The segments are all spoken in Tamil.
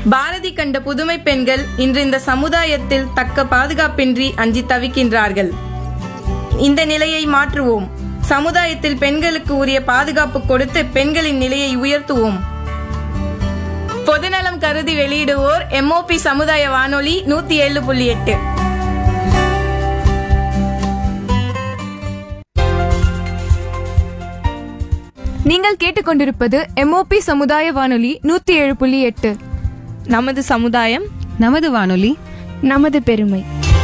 பாரதி கண்ட புதுமை பெண்கள் இன்று இந்த சமுதாயத்தில் தக்க பாதுகாப்பின்றி அஞ்சி தவிக்கின்றார்கள் இந்த நிலையை மாற்றுவோம் சமுதாயத்தில் பெண்களுக்கு உரிய பாதுகாப்பு கொடுத்து பெண்களின் நிலையை உயர்த்துவோம் பொதுநலம் கருதி வெளியிடுவோர் எம்ஓபி சமுதாய வானொலி நூத்தி ஏழு புள்ளி எட்டு நீங்கள் கேட்டுக்கொண்டிருப்பது எம்ஓபி சமுதாய வானொலி நூத்தி ஏழு புள்ளி எட்டு நமது சமுதாயம் நமது வானொலி நமது பெருமை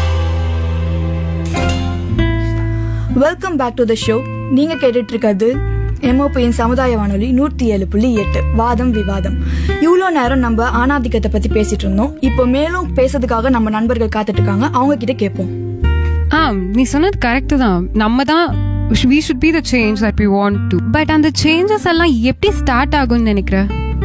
welcome back to the show நீங்க கேட்டுட்டு இருக்கிறது எம்ஓபியின் சமுதாய வானொலி நூற்றி ஏழு புள்ளி எட்டு வாதம் விவாதம் இவ்வளோ நேரம் நம்ம ஆணாதிக்கத்தை பத்தி பேசிட்டு இருந்தோம் இப்போ மேலும் பேசுறதுக்காக நம்ம நண்பர்கள் காத்துட்டு இருக்காங்க அவங்க கிட்ட கேட்போம் ஆ நீ சொன்னது கரெக்ட் தான் நம்ம தான் we should be the change that we want to but அந்த சேஞ்சஸ் எல்லாம் எப்படி ஸ்டார்ட் ஆகும்னு நினைக்கிற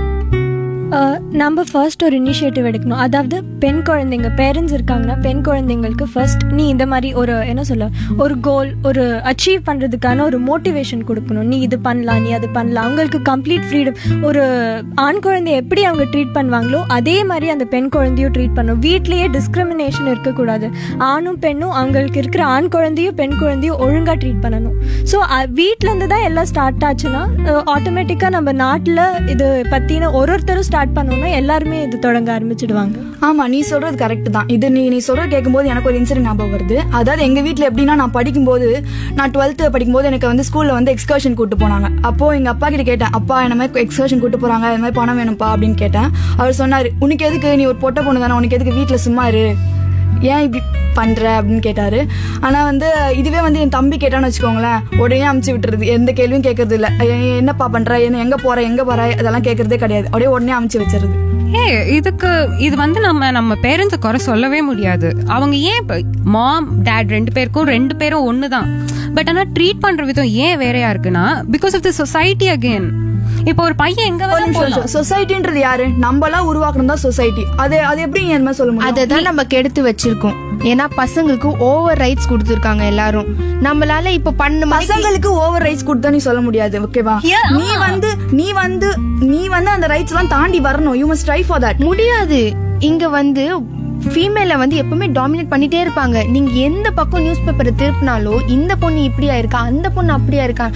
அஹ், நம்ம ஃபர்ஸ்ட் ஒரு இனிஷியேட்டிவ் எடுக்கணும் அதாவது பெண் குழந்தைங்க பேரண்ட்ஸ் இருக்காங்கன்னா பெண் குழந்தைங்களுக்கு ஃபர்ஸ்ட் நீ இந்த மாதிரி ஒரு என்ன சொல்ல ஒரு கோல் ஒரு அச்சீவ் பண்ணுறதுக்கான ஒரு மோட்டிவேஷன் கொடுக்கணும் நீ இது பண்ணலாம் நீ அது பண்ணலாம் அவங்களுக்கு கம்ப்ளீட் ஃப்ரீடம் ஒரு ஆண் குழந்தைய எப்படி அவங்க ட்ரீட் பண்ணுவாங்களோ அதே மாதிரி அந்த பெண் குழந்தையும் ட்ரீட் பண்ணணும் வீட்லேயே டிஸ்கிரிமினேஷன் இருக்கக்கூடாது ஆணும் பெண்ணும் அவங்களுக்கு இருக்கிற ஆண் குழந்தையும் பெண் குழந்தையும் ஒழுங்காக ட்ரீட் பண்ணணும் ஸோ வீட்டிலேருந்து தான் எல்லாம் ஸ்டார்ட் ஆச்சுன்னா ஆட்டோமேட்டிக்காக நம்ம நாட்டில் இது பற்றின ஒரு ஒருத்தரும் ஸ்டார்ட் பண்ணோம்னா எல்லாருமே இது தொடங்க ஆரம்பிச்சிடுவாங்க ஆமா நீ சொல்றது கரெக்ட் தான் இது நீ நீ சொல்றது கேட்கும்போது எனக்கு ஒரு இன்சிடென்ட் ஞாபகம் வருது அதாவது எங்க வீட்ல எப்படின்னா நான் படிக்கும்போது நான் டுவெல்த்து படிக்கும்போது எனக்கு வந்து ஸ்கூல்ல வந்து எக்ஸ்கர்ஷன் கூட்டு போனாங்க அப்போ எங்க அப்பா கிட்ட கேட்டேன் அப்பா என்ன மாதிரி எக்ஸ்கர்ஷன் கூட்டு போறாங்க இந்த மாதிரி பணம் வேணும்ப்பா அப்படின்னு கேட்டேன் அவர் சொன்னாரு உனக்கு எதுக்கு நீ ஒரு பொட்டை பொண்ணு தானே உனக்கு எதுக்கு வீட்ல சும்மா இரு ஏன் இப்படி பண்ற அப்படின்னு கேட்டாரு ஆனா வந்து இதுவே வந்து என் தம்பி கேட்டான்னு வச்சுக்கோங்களேன் உடனே அமுச்சு விட்டுறது எந்த கேள்வியும் கேட்கறது இல்ல "ஏய், என்னப்பா பண்ற என்ன எங்க போற எங்க போற அதெல்லாம் கேட்கறதே கிடையாது அப்படியே உடனே அமுச்சு வச்சிருது ஏ இதுக்கு இது வந்து நம்ம நம்ம பேரண்ட்ஸை குறை சொல்லவே முடியாது அவங்க ஏன் இப்போ மாம் டேட் ரெண்டு பேருக்கும் ரெண்டு பேரும் ஒன்று தான் பட் ஆனால் ட்ரீட் பண்ற விதம் ஏன் வேறையா இருக்குன்னா because of the society again இப்போ ஒரு பையன் எங்க வேணா போகலாம் சொசைட்டின்றது யாரு நம்மளாம் உருவாக்கணும் தான் சொசைட்டி அது அது எப்படி நீ என்ன சொல்ல முடியும் அதை தான் நம்ம கெடுத்து வச்சிருக்கோம் ஏன்னா பசங்களுக்கு ஓவர் ரைட்ஸ் கொடுத்துருக்காங்க எல்லாரும் நம்மளால இப்ப பண்ண மாதிரி பசங்களுக்கு ஓவர் ரைட்ஸ் கொடுத்தா நீ சொல்ல முடியாது ஓகேவா நீ வந்து நீ வந்து நீ வந்து அந்த ரைட்ஸ் எல்லாம் தாண்டி வரணும் you must try for that முடியாது இங்க வந்து ஃபீமேல வந்து எப்பவுமே டாமினேட் பண்ணிட்டே இருப்பாங்க நீங்க எந்த பக்கம் நியூஸ் பேப்பரை திருப்பினாலும் இந்த பொண்ணு இப்படியா இருக்கா அந்த பொண்ணு அப்படியா இருக்கா